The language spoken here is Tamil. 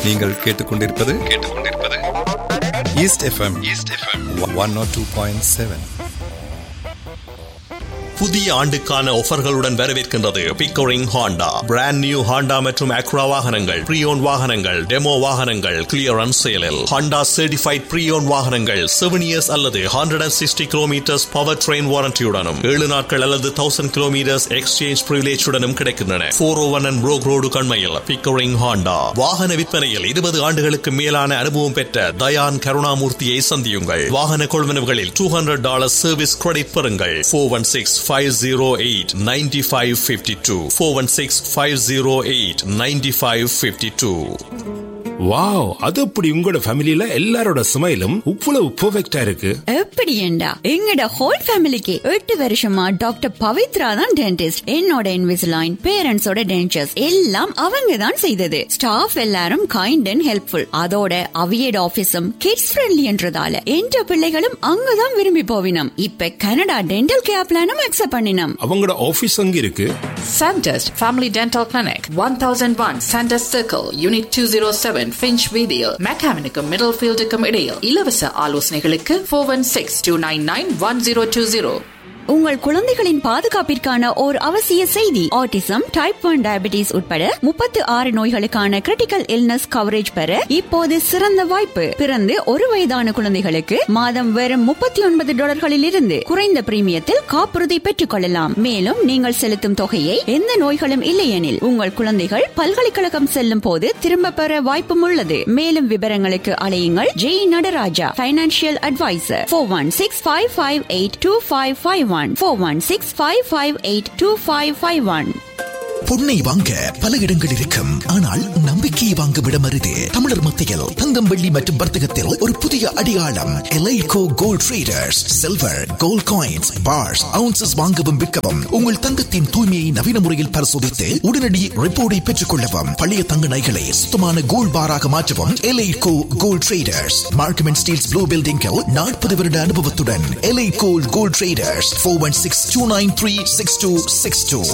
நீங்கள் கேட்டுக்கொண்டிருப்பது கேட்டுக்கொண்டிருப்பது East F M East F M one nought two point seven புதிய ஆண்டுக்கான ஆஃபர்களுடன் வரவேற்கின்றது Pickering Honda brand new Honda மற்றும் அக்ரா வாகனங்கள் ப்ரீயோன் வாகனங்கள் டெமோ வாகனங்கள் கிளியரன்ஸ் சேலில் ஹாண்டா சர்டிஃபைட் ப்ரீயோன் வாகனங்கள் செவன் இயர்ஸ் அல்லது hundred and sixty kilometres power train வாரண்டியுடனும் ஏழு நாட்கள் அல்லது தௌசண்ட் கிலோமீட்டர்ஸ் எக்ஸ்சேஞ்ச் பிரிவிலேஜுடனும் கிடைக்கின்றன four O one and Brock road கண்மையில் பிக்கோரிங் ஹாண்டா வாகன விற்பனையில் இருபது ஆண்டுகளுக்கு மேலான அனுபவம் பெற்ற தயான் கருணாமூர்த்தியை சந்தியுங்கள் வாகன கொள்வனவுகளில் two hundred dollar service credit பெறுங்கள் ஃபோர் ஒன் சிக்ஸ் 508 9552 416 508 9552 வாவ் அது அப்படி உங்களோட ஃபேமிலில எல்லாரோட ஸ்மைலும் இவ்வளவு பெர்ஃபெக்ட்டா இருக்கு எப்படி ஏண்டா எங்கட ஹோல் ஃபேமிலிக்கு எட்டு வருஷமா டாக்டர் பவித்ரா தான் டென்டிஸ்ட் என்னோட இன்விசிலைன் பேரண்ட்ஸோட டென்டர்ஸ் எல்லாம் அவங்க தான் செய்தது ஸ்டாஃப் எல்லாரும் கைண்ட் அண்ட் ஹெல்ப்ஃபுல் அதோட அவியட் ஆபீஸும் கிட்ஸ் ஃப்ரெண்ட்லின்றதால என்ற பிள்ளைகளும் அங்கதான் விரும்பி போவினம் இப்ப கனடா டென்டல் கேர் பிளானும் அக்செப்ட் பண்ணினோம் அவங்களோட ஆபீஸ் அங்க இருக்கு Sandest Family Dental Clinic, 1001 Sandest Circle, Unit 207, Finch Video, Mechanical Middlefield இடையில் இலவச ஆலோசனைகளுக்கு 416-299-1020. உங்கள் குழந்தைகளின் பாதுகாப்பிற்கான ஓர் அவசிய செய்தி ஆட்டிசம் டைப் ஒன் டயபிட்டிஸ் உட்பட முப்பத்து ஆறு நோய்களுக்கான கிரிட்டிக்கல் இல்னஸ் கவரேஜ் பெற இப்போது சிறந்த வாய்ப்பு பிறந்து ஒரு வயதான குழந்தைகளுக்கு மாதம் வெறும் முப்பத்தி ஒன்பது டாலர்களில் இருந்து குறைந்த பிரீமியத்தில் காப்புறுதி பெற்றுக் கொள்ளலாம் மேலும் நீங்கள் செலுத்தும் தொகையை எந்த நோய்களும் இல்லையெனில் உங்கள் குழந்தைகள் பல்கலைக்கழகம் செல்லும் போது திரும்ப பெற வாய்ப்பும் உள்ளது மேலும் விவரங்களுக்கு அலையுங்கள் Jai Nadaraja financial advisor four one six five five eight two five five one four one six five five eight two five five one பொன்னை வாங்க பல இடங்கள் இருக்கும் ஆனால் நம்பிக்கையை வாங்கும் இடம் அரிது தமிழர் மத்தியில் தங்கம் வெள்ளி மற்றும் வர்த்தகத்தில் ஒரு புதிய அடையாளம் எலைகோ gold traders silver gold coins bars ounces வாங்கவும் விற்கவும் உங்கள் தங்கத்தின் தூய்மையை நவீன முறையில் பரிசோதித்து உடனடி ரிப்போர்ட்டை பெற்றுக் கொள்ளவும் பழைய தங்க நகைகளை சுத்தமான கோல்ட் பாராக மாற்றவும் எலைகோ gold traders Markham and Steeles blue பில்டிங்கில் நாற்பது வருட அனுபவத்துடன் எலைகோ gold traders four one six two nine three six two six two